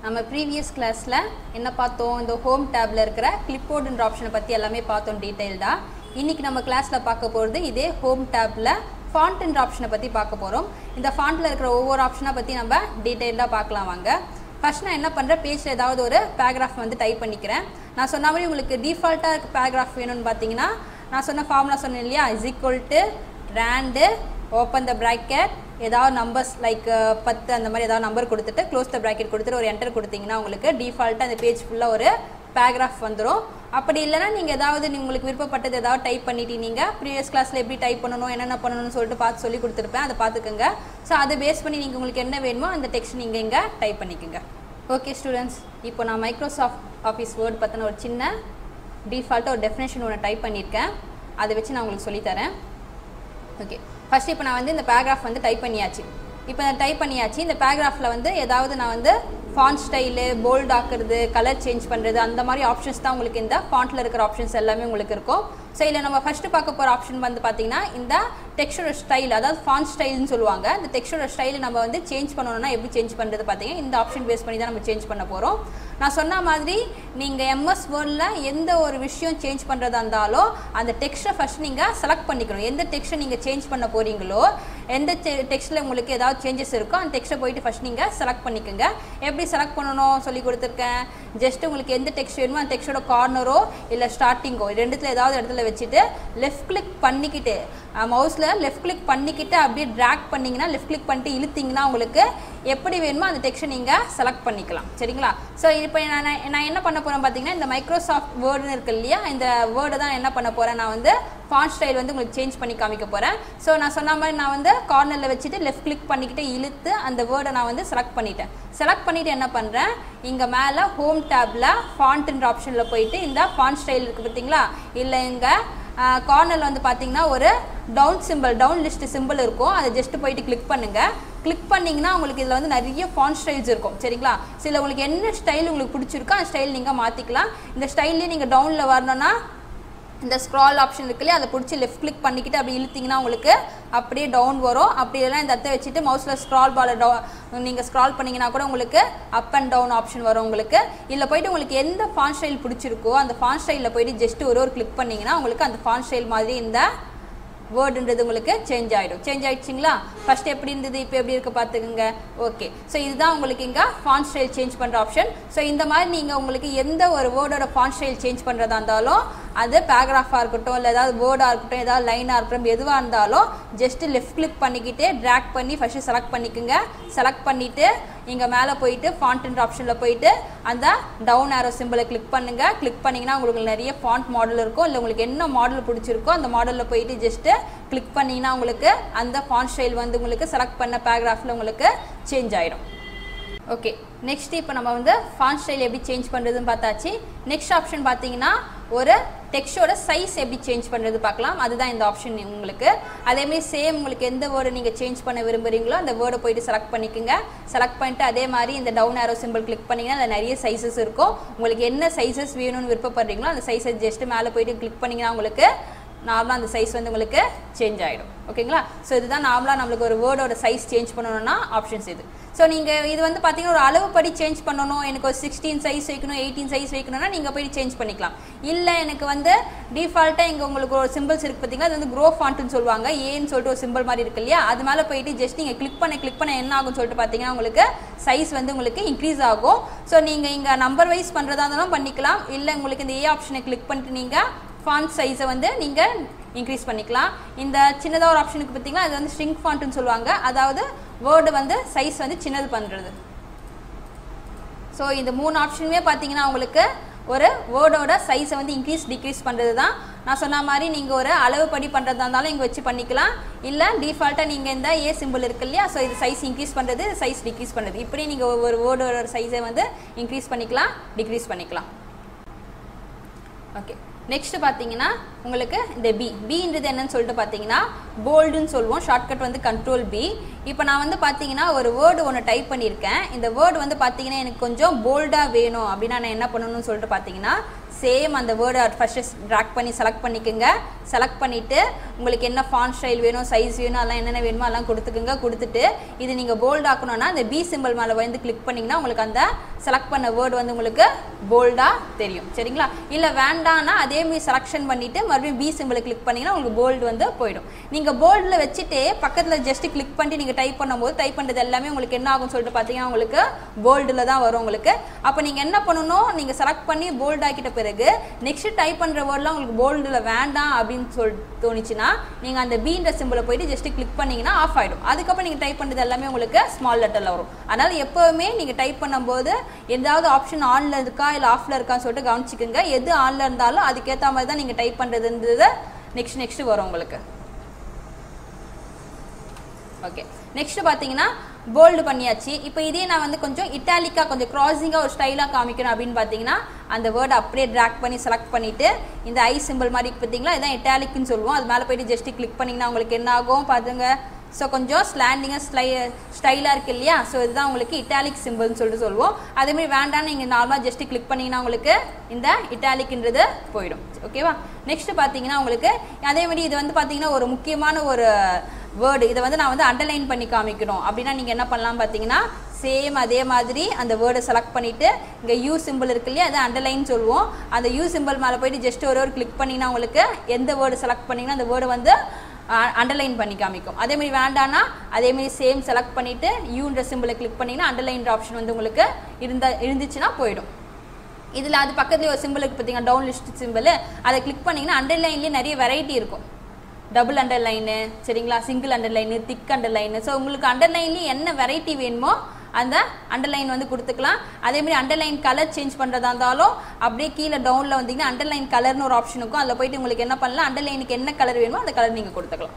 நம்ம ப்ரீவியஸ் கிளாஸில் என்ன பார்த்தோம் இந்த ஹோம் டேப்பில் இருக்கிற கிளிப்போர்டுன்ற ஆப்ஷனை பற்றி எல்லாமே பார்த்தோம் டீட்டெயில்டாக இன்றைக்கி நம்ம கிளாஸில் பார்க்க போகிறது இதே ஹோம் டேப்பில் ஃபாண்ட்ன்ற ஆப்ஷனை பற்றி பார்க்க போகிறோம் இந்த ஃபாண்ட்டில் இருக்கிற ஒவ்வொரு ஆப்ஷனை பற்றி நம்ம டீட்டெயில்டாக பார்க்கலாம் வாங்க ஃபர்ஸ்ட் நான் என்ன பண்ணுறேன் பேஜில் ஏதாவது ஒரு பேராகிராஃப் வந்து டைப் பண்ணிக்கிறேன் நான் சொன்ன மாதிரி உங்களுக்கு டிஃபால்ட்டாக இருக்க பேராகிராஃப் வேணும்னு பார்த்தீங்கன்னா நான் சொன்ன ஃபார்முலா சொன்னேன் இல்லையா is equal to rand open the bracket ஏதாவது நம்பர்ஸ் லைக் பத்து அந்த மாதிரி ஏதாவது நம்பர் கொடுத்துட்டு க்ளோஸ் த ப்ராக்கெட் கொடுத்துட்டு ஒரு என்டர் கொடுத்தீங்கன்னா உங்களுக்கு டிஃபால்ட்டாக அந்த பேஜ் ஃபுல்லாக ஒரு பேராகிராஃப் வந்துடும் அப்படி இல்லைன்னா நீங்கள் ஏதாவது நீ- உங்களுக்கு விருப்பப்பட்டது ஏதாவது டைப் பண்ணிட்டு நீங்கள் ப்ரீவியஸ் கிளாஸில் எப்படி டைப் பண்ணணும் என்னென்ன பண்ணணும்னு சொல்லிட்டு பார்த்து சொல்லி கொடுத்துருப்பேன் அதை பார்த்துக்கோங்க ஸோ அதை பேஸ் பண்ணி நீங்கள் உங்களுக்கு என்ன வேணுமோ அந்த டெக்ஸ்ட் நீங்கள் இங்கே டைப் பண்ணிக்கோங்க ஓகே ஸ்டூடெண்ட்ஸ் இப்போ நான் மைக்ரோசாஃப்ட் ஆஃபீஸ் வேர்ட் பற்றின ஒரு சின்ன டிஃபால்ட்டாக ஒரு டெஃபினேஷன் ஒன்று டைப் பண்ணியிருக்கேன் அதை வச்சு நான் உங்களுக்கு சொல்லித்தரேன் ஓகே ஃபர்ஸ்ட் இப்போ நான் வந்து இந்த பேராகிராஃப் வந்து டைப் பண்ணியாச்சு இப்போ நான் டைப் பண்ணியாச்சு இந்த பேராகிராஃபில் வந்து ஏதாவது நான் வந்து ஃபாண்ட் ஸ்டைலு போல்ட் ஆக்குறது கலர் சேஞ்ச் பண்ணுறது அந்த மாதிரி ஆப்ஷன்ஸ் தான் உங்களுக்கு இந்த ஃபாண்ட்டில் இருக்கிற ஆப்ஷன்ஸ் எல்லாமே உங்களுக்கு இருக்கும் ஸோ இதில் நம்ம ஃபஸ்ட்டு பார்க்க போகிற ஆப்ஷன் வந்து பார்த்தீங்கன்னா இந்த டெக்ஸ்டோட ஸ்டைல் அதாவது ஃபாண்ட் ஸ்டைல்னு சொல்லுவாங்க இந்த டெக்ஸ்டோட ஸ்டைல் நம்ம வந்து சேஞ்ச் பண்ணணும்னா எப்படி சேஞ்ச் பண்ணுறது பார்த்தீங்கன்னா இந்த ஆப்ஷன் பேஸ் பண்ணி தான் நம்ம சேஞ்ச் பண்ண போகிறோம் நான் சொன்ன மாதிரி நீங்கள் எம்எஸ் வேர்டில் எந்த ஒரு விஷயம் சேஞ்ச் பண்ணுறதா இருந்தாலும் அந்த டெக்ஸ்ட்டை ஃபஸ்ட் நீங்கள் செலக்ட் பண்ணிக்கணும் எந்த டெக்ஸ்ட்டை நீங்கள் சேஞ்ச் பண்ண போகிறீங்களோ எந்த டெக்ஸ்ட்டில் உங்களுக்கு ஏதாவது சேஞ்சஸ் இருக்கோ அந்த டெக்ஸ்ட்டை போயிட்டு ஃபஸ்ட் நீங்கள் செலக்ட் பண்ணிக்கோங்க எப்படி செலக்ட் பண்ணணும் சொல்லி கொடுத்துருக்கேன் ஜஸ்ட் உங்களுக்கு எந்த டெக்ஸ்ட் வேணுமோ அந்த டெக்ஸ்ட்டோட கார்னரோ இல்லை ஸ்டார்டிங்கோ ரெண்டுத்தில் ஏதாவது இடத்துல வச்சுட்டு லெஃப்ட் கிளிக் பண்ணிக்கிட்டு மவுஸில் லெஃப்ட் கிளிக் பண்ணிக்கிட்டு அப்படியே ட்ராக் பண்ணிங்கன்னா லெஃப்ட் கிளிக் பண்ணிட்டு இழுத்தீங்கன்னா உங்களுக்கு எப்படி வேணுமோ அந்த டெக்ஸ்ட்டை நீங்கள் செலக்ட் பண்ணிக்கலாம் சரிங்களா ஸோ இப்போ நான் நான் என்ன பண்ண போகிறேன் பார்த்தீங்கன்னா இந்த மைக்ரோசாஃப்ட் வேர்டுன்னு இருக்கு இல்லையா இந்த வேர்டை தான் என்ன பண்ண போகிறேன் நான் வந்து ஃபாண்ட் ஸ்டைல் வந்து உங்களுக்கு சேஞ்ச் பண்ணி காமிக்க போகிறேன் ஸோ நான் சொன்ன மாதிரி நான் வந்து கார்னரில் வச்சுட்டு லெஃப்ட் கிளிக் பண்ணிக்கிட்டு இழுத்து அந்த வேர்டை நான் வந்து செலக்ட் பண்ணிட்டேன் செலக்ட் பண்ணிவிட்டு என்ன பண்ணுறேன் இங்கே மேலே ஹோம் டேப்பில் ஃபாண்ட்ன்ற ஆப்ஷனில் போயிட்டு இந்த ஃபாண்ட் ஸ்டைல் இருக்குது பார்த்தீங்களா இல்லை இங்கே கார்னரில் வந்து பார்த்தீங்கன்னா ஒரு down simple down list simple இருக்கும் அதை ஜஸ்ட் போயிட்டு கிளிக் பண்ணுங்கள் கிளிக் பண்ணிங்கன்னா உங்களுக்கு இதில் வந்து நிறைய ஃபாண்ட் ஸ்டைல்ஸ் இருக்கும் சரிங்களா சில உங்களுக்கு என்ன ஸ்டைல் உங்களுக்கு பிடிச்சிருக்கோ அந்த ஸ்டைல் நீங்கள் மாற்றிக்கலாம் இந்த ஸ்டைல்லே நீங்கள் டவுனில் வரணும்னா இந்த ஸ்க்ரால் ஆப்ஷன் இருக்கு இல்லையா அதை பிடிச்சி லெஃப்ட் கிளிக் பண்ணிக்கிட்டு அப்படி இழுத்தீங்கன்னா உங்களுக்கு அப்படியே டவுன் வரும் அப்படி எல்லாம் இந்த இடத்த வச்சுட்டு மவுஸில் ஸ்க்ரால் பால் டவு நீங்கள் ஸ்க்ரால் பண்ணீங்கன்னா கூட உங்களுக்கு அப் அண்ட் டவுன் ஆப்ஷன் வரும் உங்களுக்கு இதில் போயிட்டு உங்களுக்கு எந்த ஃபான் ஸ்டைல் பிடிச்சிருக்கோ அந்த ஃபான் ஸ்டைலில் போயிட்டு ஜஸ்ட் ஒரு ஒரு கிளிக் பண்ணீங்கன்னா உங்களுக்கு அந்த ஃபான் ஸ்டைல் மாதிரி இந்த வேர்டுன்றது உங்களுக்கு சேஞ்ச் ஆகிடும் சேஞ்ச் ஆயிடுச்சுங்களா ஃபர்ஸ்ட் எப்படி இருந்தது இப்போ எப்படி இருக்கு பார்த்துக்குங்க ஓகே ஸோ இதுதான் உங்களுக்கு இங்கே ஃபாண்ட் ஸ்டைல் சேஞ்ச் பண்ணுற ஆப்ஷன் ஸோ இந்த மாதிரி நீங்கள் உங்களுக்கு எந்த ஒரு வேர்டோட ஃபாண்ட் ஸ்டைல் சேஞ்ச் பண்ணுறதா இருந்தாலும் அது பேராகிராஃபாக இருக்கட்டும் இல்லை ஏதாவது வேர்டாக இருக்கட்டும் ஏதாவது லைனாக இருக்கட்டும் எதுவாக இருந்தாலும் ஜஸ்ட் லெஃப்ட் கிளிக் பண்ணிக்கிட்டு ட்ராக் பண்ணி ஃபஸ்ட்டு செலக்ட் பண்ணிக்கோங்க செலக்ட் பண்ணிவிட்டு இங்கே மேலே போயிட்டு ஃபாண்ட்ன்ற ஆப்ஷனில் போயிட்டு அந்த டவுன் ஆரோ சிம்பிளை கிளிக் பண்ணுங்க கிளிக் பண்ணிங்கன்னா உங்களுக்கு நிறைய ஃபாண்ட் மாடல் இருக்கும் இல்லை உங்களுக்கு என்ன மாடல் பிடிச்சிருக்கோ அந்த மாடலில் போயிட்டு ஜஸ்ட்டு கிளிக் பண்ணிங்கன்னா உங்களுக்கு அந்த ஃபாண்ட் ஸ்டைல் வந்து உங்களுக்கு செலக்ட் பண்ண பேராகிராஃபில் உங்களுக்கு சேஞ்ச் ஆகிடும் ஓகே நெக்ஸ்ட் இப்போ நம்ம வந்து ஃபாண்ட் ஸ்டைல் எப்படி சேஞ்ச் பண்ணுறதுன்னு பார்த்தாச்சு நெக்ஸ்ட் ஆப்ஷன் பார்த்தீங்கன்னா ஒரு டெக்ஸ்டோட சைஸ் எப்படி சேஞ்ச் பண்ணுறது பார்க்கலாம் அதுதான் இந்த ஆப்ஷன் உங்களுக்கு அதேமாதிரி சேம் உங்களுக்கு எந்த வேர்டு நீங்கள் சேஞ்ச் பண்ண விரும்புறீங்களோ அந்த வேர்டை போயிட்டு செலக்ட் பண்ணிக்கோங்க செலக்ட் பண்ணிட்டு அதே மாதிரி இந்த டவுன் ஆரோ சிம்பிள் கிளிக் பண்ணிங்கன்னா அதில் நிறைய சைஸஸ் இருக்கும் உங்களுக்கு என்ன சைஸஸ் வேணும்னு விருப்பப்படுறீங்களோ அந்த சைஸை ஜஸ்ட் மேலே போயிட்டு கிளிக் பண்ணிங்கன்னா உங்களுக்கு நார்மலாக அந்த சைஸ் வந்து உங்களுக்கு சேஞ்ச் ஆகிடும் ஓகேங்களா ஸோ இதுதான் நார்மலாக நம்மளுக்கு ஒரு வேர்டோட சைஸ் சேஞ்ச் பண்ணணும்னா ஆப்ஷன்ஸ் இது ஸோ நீங்கள் இது வந்து பார்த்தீங்கன்னா ஒரு அளவுப்படி சேஞ்ச் பண்ணணும் எனக்கு ஒரு சிக்ஸ்டீன் சைஸ் வைக்கணும் எயிட்டீன் சைஸ் வைக்கணும்னா நீங்கள் போய் சேஞ்ச் பண்ணிக்கலாம் இல்லை எனக்கு வந்து டிஃபால்ட்டாக இங்கே உங்களுக்கு ஒரு சிம்பிள்ஸ் இருக்குது பார்த்தீங்கன்னா அது வந்து க்ரோ ஃபாண்ட்னு சொல்லுவாங்க ஏன்னு சொல்லிட்டு ஒரு சிம்பிள் மாதிரி இருக்கு இல்லையா அது மேலே போயிட்டு ஜஸ்ட் நீங்கள் கிளிக் பண்ண கிளிக் பண்ண என்ன ஆகும்னு சொல்லிட்டு பார்த்தீங்கன்னா உங்களுக்கு சைஸ் வந்து உங்களுக்கு இன்க்ரீஸ் ஆகும் ஸோ நீங்கள் இங்கே நம்பர் வைஸ் பண்ணுறதா இருந்தாலும் பண்ணிக்கலாம் இல்லை உங்களுக்கு இந்த ஏ ஆப்ஷனை கிளிக் பண்ணிட்டு நீங்கள் ஃபாண்ட் சைஸை வந்து நீங்கள் இன்க்ரீஸ் பண்ணிக்கலாம் இந்த சின்னதாக ஒரு ஆப்ஷனுக்கு பார்த்தீங்கன்னா அது வந்து ஸ்ட்ரிங் ஃபாண்ட்னு சொல்லுவாங்க அதாவது வேர்டு வந்து சைஸ் வந்து சின்னது பண்ணுறது ஸோ இந்த மூணு ஆப்ஷனுமே பார்த்தீங்கன்னா உங்களுக்கு ஒரு வேர்டோட சைஸை வந்து இன்க்ரீஸ் டிக்ரீஸ் பண்ணுறது தான் நான் சொன்ன மாதிரி நீங்கள் ஒரு அளவுப்படி பண்ணுறதா இருந்தாலும் இங்கே வச்சு பண்ணிக்கலாம் இல்லை டிஃபால்ட்டாக நீங்கள் இந்த ஏ சிம்பிள் இருக்கு இல்லையா ஸோ இது சைஸ் இன்க்ரீஸ் பண்ணுறது சைஸ் டிக்ரீஸ் பண்ணுறது இப்படி நீங்கள் ஒரு வேர்டோட சைஸை வந்து இன்க்ரீஸ் பண்ணிக்கலாம் டிக்ரீஸ் பண்ணிக்கலாம் ஓகே நெக்ஸ்ட் பார்த்தீங்கன்னா உங்களுக்கு இந்த பி பின்றது என்னன்னு சொல்லிட்டு பார்த்தீங்கன்னா போல்டுன்னு சொல்லுவோம் ஷார்ட்கட் வந்து கண்ட்ரோல் பி இப்போ நான் வந்து பார்த்தீங்கன்னா ஒரு வேர்டு ஒன்று டைப் பண்ணியிருக்கேன் இந்த வேர்டு வந்து பார்த்தீங்கன்னா எனக்கு கொஞ்சம் போல்டாக வேணும் அப்படின்னா நான் என்ன பண்ணணும்னு சொல்லிட்டு பார்த்தீங்கன்னா சேம் அந்த வேர்டை ஃபஸ்ட்டு ட்ராக் பண்ணி செலக்ட் பண்ணிக்கோங்க செலக்ட் பண்ணிவிட்டு உங்களுக்கு என்ன ஃபான் ஸ்டைல் வேணும் சைஸ் வேணும் அதெல்லாம் என்னென்ன வேணுமோ அதெல்லாம் கொடுத்துக்குங்க கொடுத்துட்டு இது நீங்கள் போல்ட் ஆக்கணும்னா அந்த பி சிம்பிள் மேலே வந்து கிளிக் பண்ணிங்கன்னா உங்களுக்கு அந்த செலக்ட் பண்ண வேர்டு வந்து உங்களுக்கு போல்டாக தெரியும் சரிங்களா இல்லை வேண்டாம்னா அதேமாதிரி செலக்ஷன் பண்ணிவிட்டு மறுபடியும் பி சிம்பிளை கிளிக் பண்ணிங்கன்னா உங்களுக்கு போல்டு வந்து போயிடும் நீங்கள் போல்டில் வச்சுட்டு பக்கத்தில் ஜஸ்ட் கிளிக் பண்ணி நீங்கள் டைப் பண்ணும்போது டைப் பண்ணுறது எல்லாமே உங்களுக்கு என்ன ஆகும்னு சொல்லிட்டு பார்த்தீங்கன்னா உங்களுக்கு போல்டில் தான் வரும் உங்களுக்கு அப்போ நீங்கள் என்ன பண்ணணும் நீங்கள் செலக்ட் பண்ணி போல்ட் ஆக்கிட்ட பிறகு நெக்ஸ்ட் டைப் பண்ணுற வேர்ட்லாம் உங்களுக்கு போல்டில் வேண்டாம் அப்படின்னு சொல்லி தோணுச்சுன்னா நீங்கள் அந்த பீன்ற சிம்பிளை போயிட்டு ஜஸ்ட் கிளிக் பண்ணீங்கன்னா ஆஃப் ஆகிடும் அதுக்கப்புறம் நீங்கள் டைப் பண்ணுறது எல்லாமே உங்களுக்கு ஸ்மால் லெட்டரில் வரும் அதனால் எப்போவுமே நீங்கள் டைப் பண்ணும்போது ஏதாவது ஆப்ஷன் ஆனில் இருக்கா இல்லை ஆஃபில் இருக்கான்னு சொல்லிட்டு கவனிச்சிக்கோங்க எது ஆனில் இருந்தாலும் அதுக்கேற்ற மாதிரி தான் நீங்கள் டைப் பண்ணுறதுன்றது நெக்ஸ்ட் நெக்ஸ்ட் வரும் உங்களுக்கு ஓகே நெக்ஸ்ட் பார்த்தீங்கன்னா போல்டு பண்ணியாச்சு இப்போ இதே நான் வந்து கொஞ்சம் இட்டாலிக்காக கொஞ்சம் கிராசிங்காக ஒரு ஸ்டைலாக காமிக்கணும் அப்படின்னு பார்த்தீங்கன்னா அந்த வேர்டை அப்படியே ட்ராக் பண்ணி செலக்ட் பண்ணிவிட்டு இந்த ஐ சிம்பிள் மாதிரி பார்த்தீங்களா இதான் இட்டாலிக்னு சொல்லுவோம் அது மேலே போயிட்டு ஜஸ்ட் கிளிக் பண்ணிங்கன்னா உங்களுக்கு என்ன ஆகும் பார்த்துங்க ஸோ கொஞ்சம் ஸ்லாண்டிங்காக ஸ்லை ஸ்டைலாக இருக்குது இல்லையா ஸோ இதுதான் உங்களுக்கு இட்டாலிக் சிம்பிள்னு சொல்லிட்டு சொல்லுவோம் அதேமாதிரி வேண்டாம்னு நீங்கள் நார்மலாக ஜஸ்ட் கிளிக் பண்ணிங்கன்னா உங்களுக்கு இந்த இட்டாலிக்ன்றது போயிடும் ஓகேவா நெக்ஸ்ட் பார்த்தீங்கன்னா உங்களுக்கு அதேமாதிரி இது வந்து பார்த்தீங்கன்னா ஒரு முக்கியமான ஒரு வேர்டு இதை வந்து நான் வந்து அண்டர்லைன் பண்ணி காமிக்கணும் அப்படின்னா நீங்கள் என்ன பண்ணலாம் பார்த்தீங்கன்னா சேம் அதே மாதிரி அந்த வேர்டை செலக்ட் பண்ணிவிட்டு இங்கே யூ சிம்பிள் இருக்கு இல்லையா அதை அண்டர்லைன் சொல்லுவோம் அந்த யூ சிம்பிள் மேலே போயிட்டு ஜஸ்ட் ஒரு ஒரு கிளிக் பண்ணிங்கன்னா உங்களுக்கு எந்த வேர்டு செலக்ட் பண்ணிங்கன்னா அந்த வேர்டை வந்து அண்டர்லைன் பண்ணி காமிக்கும் அதேமாதிரி வேண்டாம்னா அதேமாதிரி சேம் செலக்ட் பண்ணிவிட்டு யூன்ற சிம்பிளை கிளிக் பண்ணிங்கன்னா அண்டர்லைன்ற ஆப்ஷன் வந்து உங்களுக்கு இருந்தா இருந்துச்சுன்னா போயிடும் இதில் அது பக்கத்துலேயே ஒரு சிம்பிள் இருக்குது பார்த்தீங்கன்னா டவுன் லிஸ்ட் சிம்பிள் அதை கிளிக் பண்ணிங்கன்னா அண்டர்லைன்லேயே நிறைய வெரைட்டி இருக்கும் டபுள் அண்டர்லைனு சரிங்களா single underline thick underline so உங்களுக்கு அண்டர்லைன்லேயே என்ன வெரைட்டி வேணுமோ அந்த அண்டர்லைன் வந்து கொடுத்துக்கலாம் அதேமாதிரி அண்டர்லைன் கலர் சேஞ்ச் பண்ணுறதா இருந்தாலும் அப்படியே கீழே டவுனில் வந்தீங்கன்னா அண்டர்லைன் கலர்னு ஒரு ஆப்ஷன் இருக்கும் அதில் போயிட்டு உங்களுக்கு என்ன பண்ணலாம் அண்டர்லைனுக்கு என்ன கலர் வேணுமோ அந்த கலர் நீங்கள் கொடுத்துக்கலாம்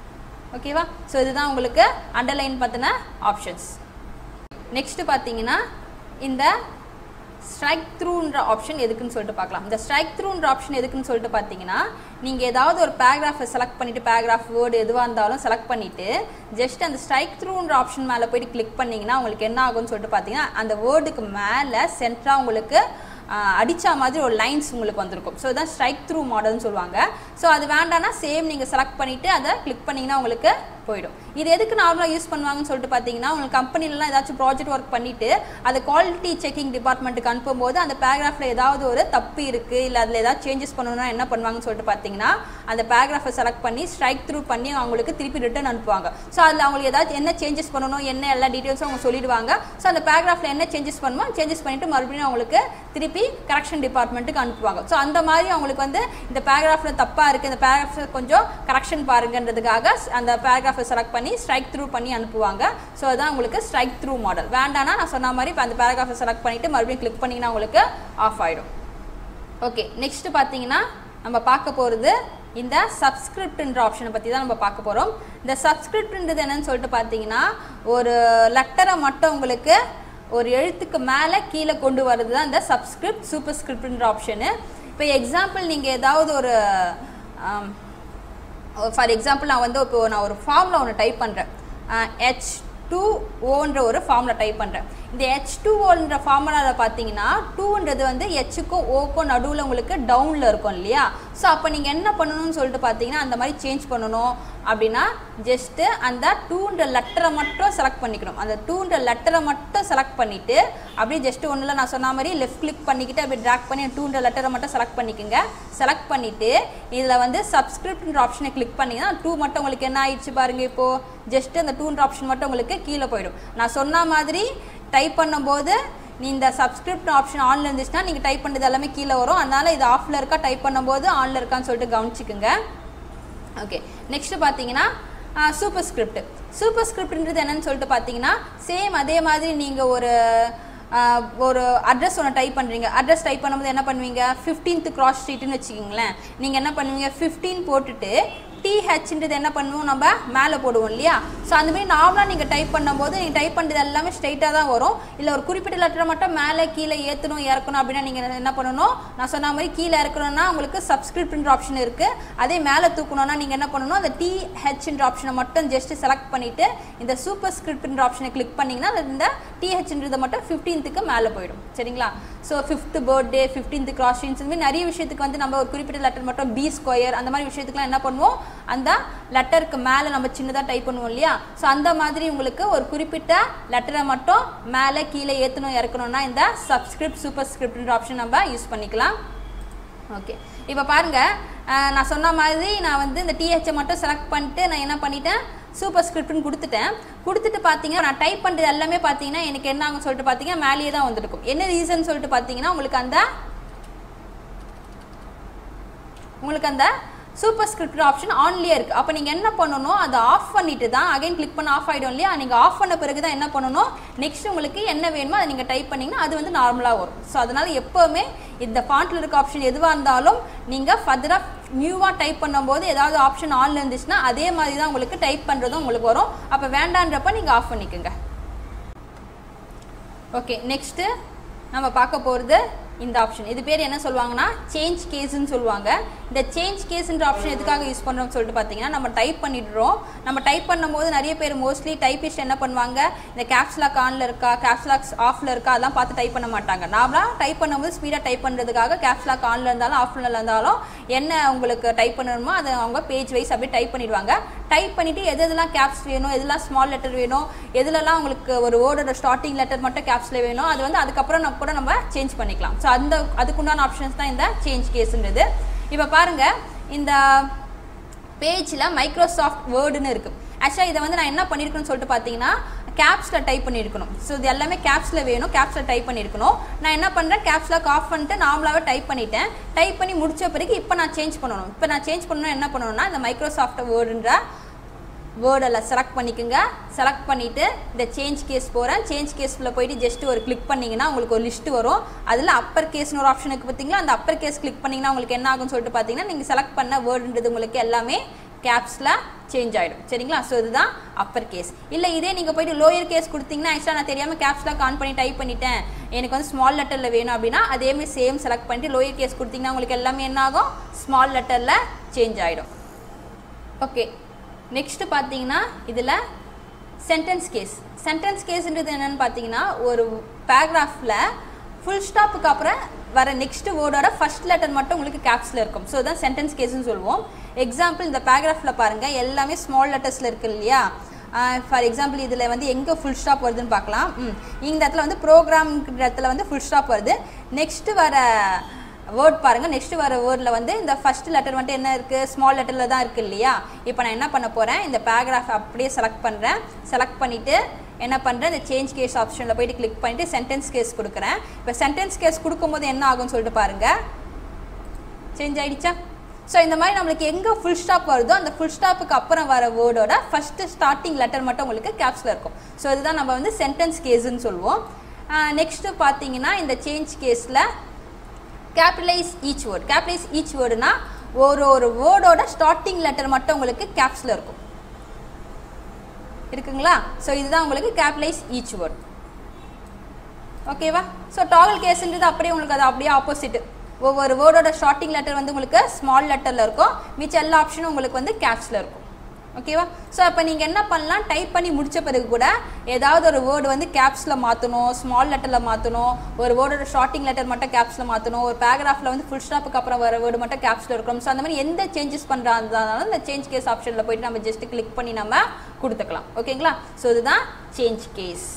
ஓகேவா ஸோ இதுதான் உங்களுக்கு அண்டர்லைன் பற்றின ஆப்ஷன்ஸ் நெக்ஸ்ட் பார்த்தீங்கன்னா இந்த ஸ்ட்ரைக் த்ரூன்ற ஆப்ஷன் எதுக்குன்னு சொல்லிட்டு பார்க்கலாம் இந்த ஸ்ட்ரைக் த்ரூன்ற ஆப்ஷன் எதுக்குன்னு சொல்லிட்டு பார்த்தீங்கன்னா நீங்கள் ஏதாவது ஒரு பேராகிராஃபை செலக்ட் பண்ணிவிட்டு பேராகிராஃப் வேர்டு எதுவாக இருந்தாலும் செலக்ட் பண்ணிவிட்டு ஜஸ்ட் அந்த ஸ்ட்ரைக் த்ரூன்ற ஆப்ஷன் மேலே போயிட்டு கிளிக் பண்ணிங்கன்னா உங்களுக்கு என்ன ஆகும்னு சொல்லிட்டு பார்த்தீங்கன்னா அந்த வேர்டுக்கு மேலே சென்டராக உங்களுக்கு அடித்தா மாதிரி ஒரு லைன்ஸ் உங்களுக்கு வந்திருக்கும் ஸோ இதான் ஸ்ட்ரைக் த்ரூ மாடல்னு சொல்லுவாங்க ஸோ அது வேண்டாம்னா சேம் நீங்கள் செலக்ட் பண்ணிவிட்டு அதை கிளிக் பண்ணிங்கன்னா உங்களுக்கு போயிடும் இது எதுக்கு நார்மலாக யூஸ் பண்ணுவாங்கன்னு சொல்லிட்டு பார்த்தீங்கன்னா உங்களுக்கு கம்பெனிலலாம் ஏதாச்சும் ப்ராஜெக்ட் ஒர்க் பண்ணிவிட்டு அதை குவாலிட்டி செக்கிங் டிபார்ட்மெண்ட்டுக்கு அனுப்பும்போது அந்த பேராகிராஃபில் ஏதாவது ஒரு தப்பு இருக்குது இல்லை அதில் ஏதாவது சேஞ்சஸ் பண்ணணும்னா என்ன பண்ணுவாங்கன்னு சொல்லிட்டு பார்த்தீங்கன்னா அந்த பேராகிராஃபை செலக்ட் பண்ணி ஸ்ட்ரைக் த்ரூ பண்ணி அவங்களுக்கு திருப்பி ரிட்டர்ன் அனுப்புவாங்க ஸோ அதில் அவங்களுக்கு ஏதாச்சும் என்ன சேஞ்சஸ் பண்ணணும் என்ன எல்லா டீட்டெயில்ஸும் அவங்க சொல்லிடுவாங்க ஸோ அந்த பேராகிராஃபில் என்ன சேஞ்சஸ் பண்ணுமோ சேஞ்சஸ் பண்ணிவிட்டு மறுபடியும் அவங்களுக்கு திருப்பி கரெக்ஷன் டிபார்ட்மெண்ட்டுக்கு அனுப்புவாங்க ஸோ அந்த மாதிரி அவங்களுக்கு வந்து இந்த பேராகிராஃபில் தப்பாக இருக்குது இந்த பேராகிராஃபில் கொஞ்சம் கரெக்ஷன் பாருங்கன்றதுக்காக அந்த பேராகிராஃபை செலக்ட் பண்ணி ஸ்ட்ரைக் த்ரூ பண்ணி அனுப்புவாங்க ஸோ அதான் உங்களுக்கு ஸ்ட்ரைக் த்ரூ மாடல் வேண்டாம்னா நான் சொன்ன மாதிரி இப்போ அந்த பேராகிராஃபை செலக்ட் பண்ணிவிட்டு மறுபடியும் கிளிக் பண்ணிங்கன்னா உங்களுக்கு ஆஃப் ஆகிடும் ஓகே நெக்ஸ்ட் பார்த்தீங்கன்னா நம்ம பார்க்க போகிறது இந்த சப்ஸ்கிரிப்ட்ன்ற ஆப்ஷனை பற்றி தான் நம்ம பார்க்க போகிறோம் இந்த சப்ஸ்கிரிப்ட்ன்றது என்னன்னு சொல்லிட்டு பார்த்தீங்கன்னா ஒரு லெட்டரை மட்டும் உங்களுக்கு ஒரு எழுத்துக்கு மேலே கீழே கொண்டு வர்றது தான் இந்த சப்ஸ்கிரிப்ட் சூப்பர் ஸ்கிரிப்ட்ன்ற ஆப்ஷனு இப்போ எக்ஸாம்பிள் நீங்கள் ஏதாவது ஒரு ஃபார் எக்ஸாம்பிள் நான் வந்து இப்போ நான் ஒரு ஃபார்மில் ஒன்று டைப் பண்ணுறேன் ஹெச் டூ ஓன்ற ஒரு ஃபார்மில் டைப் பண்ணுறேன் இந்த ஹெச் டூ ஓன்ற ஃபார்முலாவில் பார்த்தீங்கன்னா டூன்றது வந்து ஹெச்சுக்கும் ஓக்கும் நடுவில் உங்களுக்கு டவுனில் இருக்கும் இல்லையா ஸோ அப்போ நீங்கள் என்ன பண்ணணும்னு சொல்லிட்டு பார்த்தீங்கன்னா அந்த மாதிரி சேஞ்ச் பண்ணணும் அப்படின்னா ஜஸ்ட்டு அந்த டூன்ற லெட்டரை மட்டும் செலக்ட் பண்ணிக்கணும் அந்த டூன்ற லெட்டரை மட்டும் செலக்ட் பண்ணிவிட்டு அப்படியே ஜஸ்ட்டு ஒன்றில் நான் சொன்ன மாதிரி லெஃப்ட் கிளிக் பண்ணிக்கிட்டு அப்படி ட்ராக் பண்ணி டூன்ற லெட்டரை மட்டும் செலக்ட் பண்ணிக்கோங்க செலக்ட் பண்ணிவிட்டு இதில் வந்து சப்ஸ்கிரிப்ட்ன்ற ஆப்ஷனை கிளிக் பண்ணிங்கன்னா டூ மட்டும் உங்களுக்கு என்ன ஆயிடுச்சு பாருங்கள் இப்போது ஜஸ்ட்டு அந்த டூன்ற ஆப்ஷன் மட்டும் உங்களுக்கு கீழே போயிடும் நான் சொன்ன மாதிரி டைப் பண்ணும்போது நீ இந்த சப்ஸ்கிரிப்ட் ஆப்ஷன் ஆனில் இருந்துச்சுன்னா நீங்கள் டைப் பண்ணுறது எல்லாமே கீழே வரும் அதனால் இது ஆஃபில் இருக்கா டைப் பண்ணும்போது ஆனில் இருக்கான்னு சொல்லிட்டு கவனிச்சிக்குங்க ஓகே நெக்ஸ்ட் பார்த்தீங்கன்னா சூப்பர் ஸ்கிரிப்ட் சூப்பர் ஸ்கிரிப்ட்ன்றது என்னன்னு சொல்லிட்டு பார்த்தீங்கன்னா சேம் அதே மாதிரி நீங்கள் ஒரு ஒரு அட்ரஸ் ஒன்று டைப் பண்ணுறீங்க அட்ரஸ் டைப் பண்ணும்போது என்ன பண்ணுவீங்க ஃபிஃப்டீன்த் கிராஸ் ஸ்ட்ரீட்னு வச்சுக்கிங்களேன் நீங்கள் என்ன பண்ணுவீங்க ஃபிஃப்டீன் போட்டுட்டு டிஹெச்ன்றது என்ன பண்ணுவோம் நம்ம மேலே போடுவோம் இல்லையா ஸோ அந்தமாரி நார்மலாக நீங்கள் டைப் பண்ணும்போது நீங்கள் டைப் பண்ணுறது எல்லாமே ஸ்ட்ரைட்டாக தான் வரும் இல்லை ஒரு குறிப்பிட்ட லெட்டரை மட்டும் மேலே கீழே ஏற்றணும் இறக்கணும் அப்படின்னா நீங்கள் என்ன பண்ணணும் நான் சொன்ன மாதிரி கீழே இறக்கணும்னா உங்களுக்கு சப்ஸ்கிரிப்ட்ன்ற ஆப்ஷன் இருக்குது அதே மேலே தூக்கணும்னா நீங்கள் என்ன பண்ணணும் அந்த டிஹெச்ன்ற ஆப்ஷனை மட்டும் ஜஸ்ட் செலக்ட் பண்ணிவிட்டு இந்த சூப்பர் ஸ்கிரிப்ட்ன்ற ஆப்ஷனை கிளிக் பண்ணிங்கன்னா இந்த டிஹெச்ன்றதை மட்டும் ஃபிஃப்டீன் ஃபிஃப்டீன்த்துக்கு மேலே போயிடும் சரிங்களா so fifth birthday fifteenth cross இந்த மாதிரி நிறைய விஷயத்துக்கு வந்து நம்ம ஒரு குறிப்பிட்ட லெட்டர் மட்டும் பி ஸ்கொயர் அந்த மாதிரி விஷயத்துக்குலாம் என்ன பண்ணுவோம் அந்த லெட்டருக்கு மேலே நம்ம சின்னதாக டைப் பண்ணுவோம் இல்லையா ஸோ அந்த மாதிரி உங்களுக்கு ஒரு குறிப்பிட்ட லெட்டரை மட்டும் மேலே கீழே ஏற்றணும் இறக்கணும்னா இந்த சப்ஸ்கிரிப்ட் சூப்பர் ஸ்கிரிப்ட்ன்ற ஆப்ஷன் நம்ம யூஸ் பண்ணிக்கலாம் ஓகே இப்போ பாருங்க அஹ், நான் சொன்ன மாதிரி நான் வந்து இந்த டிஹெச்சை மட்டும் செலக்ட் பண்ணிட்டு நான் என்ன பண்ணிட்டேன் சூப்பர் ஸ்கிரிப்ட்னு கொடுத்துட்டேன் கொடுத்துட்டு பார்த்தீங்கன்னா நான் டைப் பண்ணுறது எல்லாமே பார்த்தீங்கன்னா எனக்கு என்ன ஆகும் சொல்லிட்டு பார்த்தீங்கன்னா மேலேயே தான் வந்துருக்கும் என்ன ரீசன் சொல்லிட்டு பார்த்தீங்கன்னா உங்களுக்கு அந்த உங்களுக்கு அந்த சூப்பர் ஸ்கிரிப்ட் ஆப்ஷன் ஆன்லேயே இருக்கு அப்போ நீங்கள் என்ன பண்ணணும் அதை ஆஃப் பண்ணிட்டு தான் அகைன் கிளிக் பண்ண ஆஃப் ஆகிடும் இல்லையா நீங்கள் ஆஃப் பண்ண பிறகு தான் என்ன பண்ணணும் நெக்ஸ்ட் உங்களுக்கு என்ன வேணுமோ அதை நீங்கள் டைப் பண்ணீங்கன்னா அது வந்து நார்மலாக வரும் ஸோ அதனால எப்போவுமே இந்த ஃபாண்ட்டில் இருக்க ஆப்ஷன் எதுவாக இருந்தாலும் நீங்கள் ஃபர்தராக நியூவாக டைப் பண்ணும்போது ஏதாவது ஆப்ஷன் ஆன்ல இருந்துச்சுன்னா அதே மாதிரி தான் உங்களுக்கு டைப் பண்ணுறதும் உங்களுக்கு வரும் அப்போ வேண்டான்றப்ப நீங்கள் ஆஃப் பண்ணிக்கோங்க ஓகே நெக்ஸ்ட்டு நம்ம பார்க்க போகிறது இந்த ஆப்ஷன் இது பேர் என்ன சொல்லுவாங்கன்னா சேஞ்ச் கேஸ்ன்னு சொல்லுவாங்க இந்த சேஞ்ச் கேஸ்ன்ற ஆப்ஷன் எதுக்காக யூஸ் பண்ணுறோம்னு சொல்லிட்டு பார்த்தீங்கன்னா நம்ம டைப் பண்ணிடுறோம் நம்ம டைப் பண்ணும்போது நிறைய பேர் மோஸ்ட்லி டைப்பிஸ்ட் என்ன பண்ணுவாங்க இந்த கேப்ஸ்லாக் ஆனில் இருக்கா கேப்ஸ்லாக்ஸ் ஆஃபில் இருக்கா அதெல்லாம் பார்த்து டைப் பண்ண மாட்டாங்க நாமளாக டைப் பண்ணும்போது ஸ்பீடாக டைப் பண்ணுறதுக்காக கேப்ஸ்லாக் ஆனில் இருந்தாலும் ஆஃப்ல இருந்தாலும் என்ன உங்களுக்கு டைப் பண்ணணுமோ அதை அவங்க பேஜ் வைஸ் அப்படியே டைப் பண்ணிடுவாங்க டைப் பண்ணிவிட்டு எது எதெல்லாம் கேப்ஸ் வேணும் எதெல்லாம் ஸ்மால் லெட்டர் வேணும் எதுலலாம் உங்களுக்கு ஒரு வேர்டோட ஸ்டார்டிங் லெட்டர் மட்டும் கேப்ஸில் வேணும் அது வந்து அதுக்கப்புறம் நம்ம கூட நம்ம சேஞ்ச் பண்ணிக்கலாம் ஸோ அந்த அதுக்குண்டான ஆப்ஷன்ஸ் தான் இந்த சேஞ்ச் கேஸ்ன்றது இப்போ பாருங்கள் இந்த பேஜில் மைக்ரோசாஃப்ட் வேர்டுன்னு இருக்குது ஆக்சுவலாக இதை வந்து நான் என்ன பண்ணியிருக்கேன்னு சொல்லிட்டு பார்த்தீங்கன்னா கேப்ஸில் டைப் பண்ணியிருக்கணும் ஸோ இது எல்லாமே கேப்ஸில் வேணும் கேப்ஸில் டைப் பண்ணியிருக்கணும் நான் என்ன பண்ணுறேன் கேப்ஸில் ஆஃப் பண்ணிட்டு நார்மலாகவே டைப் பண்ணிட்டேன் டைப் பண்ணி முடிச்ச பிறகு இப்போ நான் சேஞ்ச் பண்ணணும் இப்போ நான் சேஞ்ச் பண்ணணும் என்ன பண்ணணும்னா இந்த மைக்ரோசாஃப்ட் வேர்டுன்ற வேர்டில் செலக்ட் பண்ணிக்கோங்க செலக்ட் பண்ணிவிட்டு இந்த சேஞ்ச் கேஸ் போகிறேன் சேஞ்ச் கேஸில் போயிட்டு ஜஸ்ட் ஒரு கிளிக் பண்ணிங்கன்னா உங்களுக்கு ஒரு லிஸ்ட் வரும் அதில் அப்பர் கேஸ்னு ஒரு ஆப்ஷன் இருக்குது பார்த்தீங்களா அந்த அப்பர் கேஸ் கிளிக் பண்ணிங்கன்னா உங்களுக்கு என்ன ஆகும்னு சொல்லிட்டு பார்த்தீங்கன்னா நீங்கள் செலக்ட் பண்ண வேர்டுன்றது உங்களுக்கு எல்லாமே கேப்ஸில் சேஞ்ச் ஆகிடும் சரிங்களா ஸோ இதுதான் அப்பர் கேஸ் இல்லை இதே நீங்கள் போயிட்டு லோயர் கேஸ் கொடுத்தீங்கன்னா ஆக்சுவலாக நான் தெரியாமல் கேப்ஸில் ஆன் பண்ணி டைப் பண்ணிட்டேன் எனக்கு வந்து ஸ்மால் லெட்டரில் வேணும் அப்படின்னா அதேமாதிரி சேம் செலக்ட் பண்ணிட்டு லோயர் கேஸ் கொடுத்தீங்கன்னா உங்களுக்கு எல்லாமே என்ன ஆகும் ஸ்மால் லெட்டரில் சேஞ்ச் ஆகிடும் ஓகே நெக்ஸ்ட் பார்த்தீங்கன்னா இதில் சென்டென்ஸ் கேஸ் சென்டென்ஸ் கேஸ்ன்றது என்னன்னு பார்த்தீங்கன்னா ஒரு பேராகிராஃபில் ஃபுல் ஸ்டாப்புக்கு அப்புறம் வர நெக்ஸ்ட் வேர்டோட ஃபர்ஸ்ட் லெட்டர் மட்டும் உங்களுக்கு கேப்ஸில் இருக்கும் ஸோ தான் சென்டென்ஸ் கேஸ்னு சொல்லுவோம் எக்ஸாம்பிள் இந்த பேராகிராஃபில் பாருங்கள் எல்லாமே ஸ்மால் லெட்டர்ஸில் இருக்கு இல்லையா ஃபார் எக்ஸாம்பிள் இதில் வந்து எங்கே ஃபுல் ஸ்டாப் வருதுன்னு பார்க்கலாம் ம் இந்த இடத்துல வந்து ப்ரோக்ராம் இடத்துல வந்து ஃபுல் ஸ்டாப் வருது நெக்ஸ்ட் வர வேர்ட் பாருங்கள் நெக்ஸ்ட் வர வேர்டில் வந்து இந்த ஃபர்ஸ்ட் லெட்டர் வந்துட்டு என்ன இருக்குது ஸ்மால் லெட்டரில் தான் இருக்குது இல்லையா இப்போ நான் என்ன பண்ண போகிறேன் இந்த பேராகிராஃப் அப்படியே செலக்ட் பண்ணுறேன் செலக்ட் பண்ணிவிட்டு என்ன பண்ணுறேன் இந்த சேஞ்ச் கேஸ் ஆப்ஷனில் போயிட்டு கிளிக் பண்ணிட்டு சென்டென்ஸ் கேஸ் கொடுக்குறேன் இப்போ சென்டென்ஸ் கேஸ் கொடுக்கும்போது என்ன ஆகும்னு சொல்லிட்டு பாருங்கள் சேஞ்ச் ஆயிடுச்சா ஸோ இந்த மாதிரி நம்மளுக்கு எங்கே ஃபுல் ஸ்டாப் வருதோ அந்த ஃபுல் ஸ்டாப்புக்கு அப்புறம் வர வேர்டோட ஃபஸ்ட்டு ஸ்டார்டிங் லெட்டர் மட்டும் உங்களுக்கு கேப்ஸில் இருக்கும் ஸோ இதுதான் நம்ம வந்து சென்டென்ஸ் கேஸ்ன்னு சொல்லுவோம் நெக்ஸ்ட்டு பார்த்தீங்கன்னா இந்த சேஞ்ச் கேஸில் capitalise each word capitalise each வேர்டுனா ஒரு ஒரு வேர்டோட ஸ்டார்டிங் லெட்டர் மட்டும் உங்களுக்கு கேப்ஸில் இருக்கும் இருக்குங்களா ஸோ இதுதான் உங்களுக்கு கேபிட்டலைஸ் ஈச் வேர்ட் ஓகேவா ஸோ டாகல் கேஸ்ன்றது அப்படியே உங்களுக்கு அது அப்படியே ஆப்போசிட் ஒவ்வொரு வேர்டோட ஸ்டார்டிங் லெட்டர் வந்து உங்களுக்கு ஸ்மால் லெட்டரில் இருக்கும் மிச்ச எல்லா ஆப்ஷனும் உங்களுக்கு வந்து கேப்ஸில் இருக்கும் ஓகேவா ஸோ அப்போ நீங்கள் என்ன பண்ணலாம் டைப் பண்ணி முடிச்ச பிறகு கூட ஏதாவது ஒரு வேர்டு வந்து கேப்ஸில் மாற்றணும் ஸ்மால் லெட்டரில் மாற்றணும் ஒரு வேர்டோட ஸ்டார்டிங் லெட்டர் மட்டும் கேப்ஸில் மாற்றணும் ஒரு பேராகிராஃபில் வந்து ஃபுல் ஸ்டாப்புக்கு அப்புறம் வர வேர்டு மட்டும் கேப்ஸில் இருக்கணும் ஸோ அந்த மாதிரி எந்த சேஞ்சஸ் பண்ணுறாந்தாலும் இந்த சேஞ்ச் கேஸ் ஆப்ஷனில் போயிட்டு நம்ம ஜஸ்ட் கிளிக் பண்ணி நம்ம கொடுத்துக்கலாம் ஓகேங்களா ஸோ இதுதான் சேஞ்ச் கேஸ்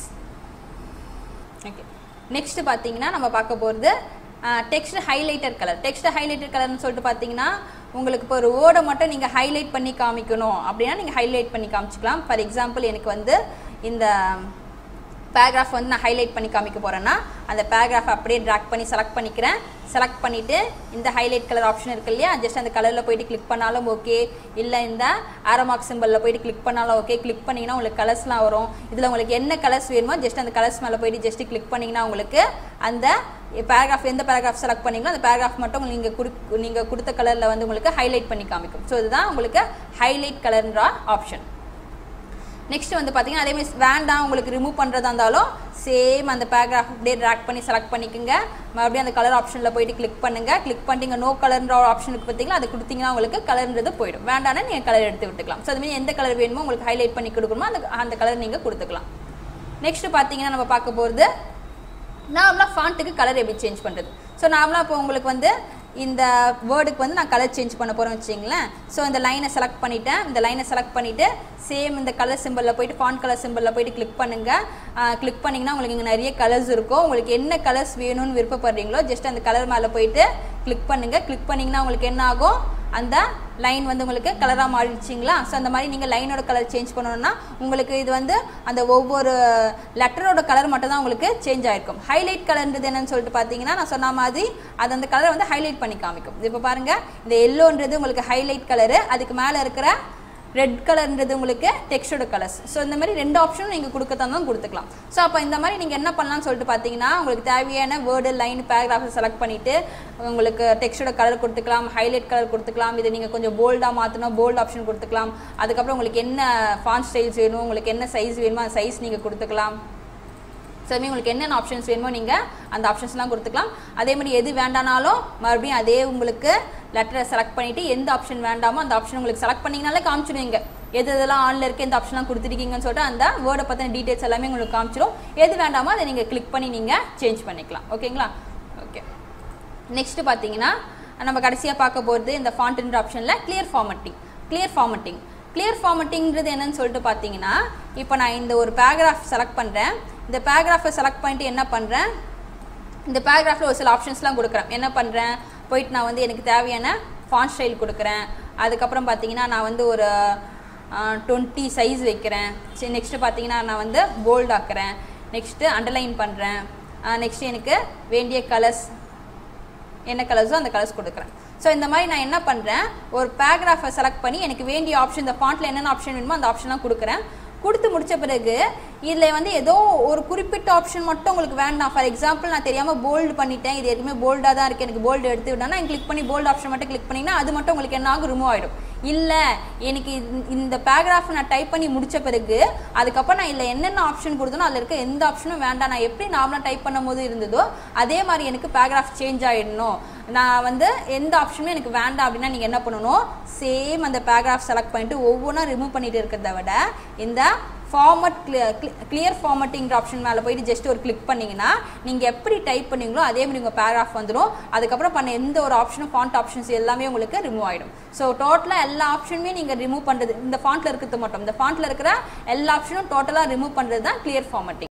ஓகே நெக்ஸ்ட் பார்த்தீங்கன்னா நம்ம பார்க்க போகிறது text highlighter colour text highlighter கலர்னு சொல்லிட்டு பார்த்தீங்கன்னா உங்களுக்கு இப்போ ஒரு வேர்டை மட்டும் நீங்கள் ஹைலைட் பண்ணி காமிக்கணும் அப்படின்னா நீங்கள் ஹைலைட் பண்ணி காமிச்சிக்கலாம் ஃபார் எக்ஸாம்பிள் எனக்கு வந்து இந்த பேராகிராஃப் வந்து நான் ஹைலைட் பண்ணி காமிக்க போகிறேன்னா அந்த பேராகிராஃப் அப்படியே ட்ராக் பண்ணி செலக்ட் பண்ணிக்கிறேன் செலக்ட் பண்ணிவிட்டு இந்த ஹைலைட் கலர் ஆப்ஷன் இருக்கு இல்லையா ஜஸ்ட் அந்த கலரில் போயிட்டு கிளிக் பண்ணாலும் ஓகே இல்லை இந்த ஆரோமார்க் சிம்பிளில் போயிட்டு கிளிக் பண்ணாலும் ஓகே கிளிக் பண்ணிங்கன்னா உங்களுக்கு கலர்ஸ்லாம் வரும் இதில் உங்களுக்கு என்ன கலர்ஸ் வேணுமோ ஜஸ்ட் அந்த கலர்ஸ் மேலே போயிட்டு ஜஸ்ட் கிளிக் பண்ணிங்கன்னா உங்களுக்கு அந்த பேராகிராஃப் எந்த பேராகிராஃப் செலக்ட் பண்ணீங்களோ அந்த பேராகிராஃப் மட்டும் நீங்கள் குடு நீங்கள் கொடுத்த கலரில் வந்து உங்களுக்கு ஹைலைட் பண்ணி காமிக்கும் ஸோ இதுதான் உங்களுக்கு ஹைலைட் கலர்ன்ற ஆப்ஷன் நெக்ஸ்ட் வந்து பார்த்தீங்கன்னா அதே மாதிரி வேண்டாம் உங்களுக்கு ரிமூவ் பண்ணுறதா இருந்தாலும் சேம் அந்த பேராகிராஃப் அப்படியே ட்ராக் பண்ணி செலக்ட் பண்ணிக்கோங்க மறுபடியும் அந்த கலர் ஆப்ஷனில் போயிட்டு கிளிக் பண்ணுங்கள் கிளிக் பண்ணிட்டீங்க நோ கலர்ன்ற ஒரு ஆப்ஷன் இருக்குது பார்த்தீங்களா அது கொடுத்தீங்கன்னா உங்களுக்கு கலர்ன்றது போயிடும் வேண்டாம்னா நீங்கள் கலர் எடுத்து விட்டுக்கலாம் ஸோ அதுமாதிரி எந்த கலர் வேணுமோ உங்களுக்கு ஹைலைட் பண்ணி கொடுக்கணுமோ அந்த அந்த கலர் நீங்கள் கொடுத்துக்கலாம் நெக்ஸ்ட் பார்த்தீங்கன்னா நம்ம பார்க்க போகிறது நார்மலாக ஃபாண்ட்டுக்கு கலர் எப்படி சேஞ்ச் பண்ணுறது ஸோ நார்மலாக இப்போ உங்களுக்கு வந்து இந்த வேர்டுக்கு வந்து நான் கலர் சேஞ்ச் பண்ண போகிறேன் வச்சிங்களேன் ஸோ இந்த லைனை செலக்ட் பண்ணிட்டேன் இந்த லைனை செலக்ட் பண்ணிவிட்டு சேம் இந்த கலர் சிம்பிளில் போயிட்டு ஃபாண்ட் கலர் சிம்பிளில் போயிட்டு கிளிக் பண்ணுங்கள் கிளிக் பண்ணிங்கன்னா உங்களுக்கு இங்கே நிறைய கலர்ஸ் இருக்கும் உங்களுக்கு என்ன கலர்ஸ் வேணும்னு விருப்பப்படுறீங்களோ ஜஸ்ட் அந்த கலர் மேலே போயிட்டு கிளிக் பண்ணுங்கள் கிளிக் பண்ணிங்கன்னா உங்களுக்கு என்ன ஆகும் அந்த லைன் வந்து உங்களுக்கு கலராக மாறிடுச்சிங்களா ஸோ அந்த மாதிரி நீங்கள் லைனோட கலர் சேஞ்ச் பண்ணணும்னா உங்களுக்கு இது வந்து அந்த ஒவ்வொரு லெட்டரோட கலர் மட்டும் தான் உங்களுக்கு சேஞ்ச் ஆயிருக்கும் ஹைலைட் கலர்ன்றது என்னன்னு சொல்லிட்டு பார்த்தீங்கன்னா நான் சொன்ன மாதிரி அது அந்த கலரை வந்து ஹைலைட் பண்ணி காமிக்கும் இப்போ பாருங்கள் இந்த எல்லோன்றது உங்களுக்கு ஹைலைட் கலரு அதுக்கு மேலே இருக்கிற ரெட் கலர்ன்றது உங்களுக்கு டெக்ஸ்டோட கலர்ஸ் ஸோ இந்த மாதிரி ரெண்டு ஆப்ஷனும் நீங்கள் கொடுக்கத்தான் கொடுத்துக்கலாம் ஸோ அப்போ இந்த மாதிரி நீங்கள் என்ன பண்ணலாம்னு சொல்லிட்டு பார்த்தீங்கன்னா உங்களுக்கு தேவையான வேர்டு லைன் பேராகிராஃபை செலக்ட் பண்ணிவிட்டு உங்களுக்கு டெக்ஸ்டோட கலர் கொடுத்துக்கலாம் ஹைலைட் கலர் கொடுத்துக்கலாம் இதை நீங்கள் கொஞ்சம் போல்டாக மாற்றணும் போல்ட் ஆப்ஷன் கொடுத்துக்கலாம் அதுக்கப்புறம் உங்களுக்கு என்ன ஃபாண்ட் ஸ்டைல்ஸ் வேணும் உங்களுக்கு என்ன சைஸ் வேணுமோ அந்த சைஸ் நீங்கள் கொடுத்துக்கலாம் ஸோ அதுமாதிரி உங்களுக்கு என்னென்ன ஆப்ஷன்ஸ் வேணுமோ நீங்கள் அந்த ஆப்ஷன்ஸ்லாம் கொடுத்துக்கலாம் அதே மாதிரி எது வேண்டானாலும் மறுபடியும் அதே உங்களுக்கு லெட்டரை செலக்ட் பண்ணிவிட்டு எந்த ஆப்ஷன் வேண்டாமோ அந்த ஆப்ஷன் உங்களுக்கு செலக்ட் பண்ணிங்கனாலே காமிச்சிடுவீங்க எது எதெல்லாம் ஆனில் இருக்குது எந்த ஆப்ஷன்லாம் கொடுத்துருக்கீங்கன்னு சொல்லிட்டு அந்த வேர்டை பற்றின டீட்டெயில்ஸ் எல்லாமே உங்களுக்கு காமிச்சிடும் எது வேண்டாமோ அதை நீங்கள் கிளிக் பண்ணி நீங்கள் சேஞ்ச் பண்ணிக்கலாம் ஓகேங்களா ஓகே நெக்ஸ்ட்டு பார்த்தீங்கன்னா நம்ம கடைசியாக பார்க்க போகிறது இந்த ஃபாண்ட்ன்ற ஆப்ஷனில் clear formatting clear formatting clear ஃபார்மட்டிங்கிறது என்னன்னு சொல்லிட்டு பார்த்தீங்கன்னா இப்போ நான் இந்த ஒரு பேராகிராஃப் செலக்ட் பண்ணுறேன் இந்த பேராகிராஃபை செலக்ட் பண்ணிட்டு என்ன பண்ணுறேன் இந்த பேராகிராஃபில் ஒரு சில ஆப்ஷன்ஸ்லாம் கொடுக்குறேன் என்ன பண்ணுறேன் போயிட்டு நான் வந்து எனக்கு தேவையான ஃபாண்ட் ஸ்டைல் கொடுக்குறேன் அதுக்கப்புறம் பார்த்தீங்கன்னா நான் வந்து ஒரு டுவெண்ட்டி சைஸ் வைக்கிறேன் சரி நெக்ஸ்ட்டு பார்த்தீங்கன்னா நான் வந்து போல்ட் ஆக்குறேன் நெக்ஸ்ட்டு அண்டர்லைன் பண்ணுறேன் நெக்ஸ்ட்டு எனக்கு வேண்டிய கலர்ஸ் என்ன கலர்ஸோ அந்த கலர்ஸ் கொடுக்குறேன் ஸோ இந்த மாதிரி நான் என்ன பண்ணுறேன் ஒரு பேராகிராஃபை செலக்ட் பண்ணி எனக்கு வேண்டிய ஆப்ஷன் இந்த ஃபாண்ட்டில் என்னென்ன ஆப்ஷன் வேணுமோ அந்த ஆப்ஷன்லாம் கொடுக்குறேன் கொடுத்து முடிச்ச பிறகு இதில் வந்து ஏதோ ஒரு குறிப்பிட்ட ஆப்ஷன் மட்டும் உங்களுக்கு வேண்டாம் ஃபார் எக்ஸாம்பிள் நான் தெரியாமல் போல்டு பண்ணிட்டேன் இது எதுவுமே போல்டாக தான் இருக்குது எனக்கு போல்டு எடுத்து விடனா நான் கிளிக் பண்ணி போல்டு ஆப்ஷன் மட்டும் கிளிக் பண்ணிங்கன்னா அது மட்டும் உங்களுக்கு என்ன ஆகும் ரிமூவ் ஆகிடும் இல்லை எனக்கு இந்த- இந்த பேராகிராஃப் நான் டைப் பண்ணி முடிச்ச பிறகு அதுக்கப்புறம் நான் இதில் என்னென்ன ஆப்ஷன் கொடுத்தனோ அதில் இருக்க எந்த ஆப்ஷனும் வேண்டாம் நான் எப்படி நார்மலாக டைப் பண்ணும்போது இருந்ததோ அதே மாதிரி எனக்கு பேராகிராஃப் சேஞ்ச் ஆகிடணும் நான் வந்து எந்த ஆப்ஷனுமே எனக்கு வேண்டாம் அப்படின்னா நீங்கள் என்ன பண்ணணும் சேம் அந்த பேராகிராஃப் செலக்ட் பண்ணிட்டு ஒவ்வொன்றா ரிமூவ் பண்ணிட்டு இருக்கிறத விட இந்த ஃபார்மட் கிளியர் ஃபார்மட்டிங்கிற ஆப்ஷன் மேலே போயிட்டு ஜஸ்ட் ஒரு கிளிக் பண்ணிங்கன்னா நீங்கள் எப்படி டைப் பண்ணீங்களோ அதே மாதிரி உங்கள் பேராகிராஃப் வந்துடும் அதுக்கப்புறம் பண்ண எந்த ஒரு ஆப்ஷனும் ஃபாண்ட் ஆப்ஷன்ஸ் எல்லாமே உங்களுக்கு ரிமூவ் ஆகிடும் ஸோ டோட்டலாக எல்லா ஆப்ஷனுமே நீங்கள் ரிமூவ் பண்ணுறது இந்த ஃபாண்ட்டில் இருக்கிறது மட்டும் இந்த ஃபாண்ட்டில் இருக்கிற எல்லா ஆப்ஷனும் டோட்டலாக ரிமூவ் பண்ணுறது தான் கிளியர் ஃபார்மட்டிங்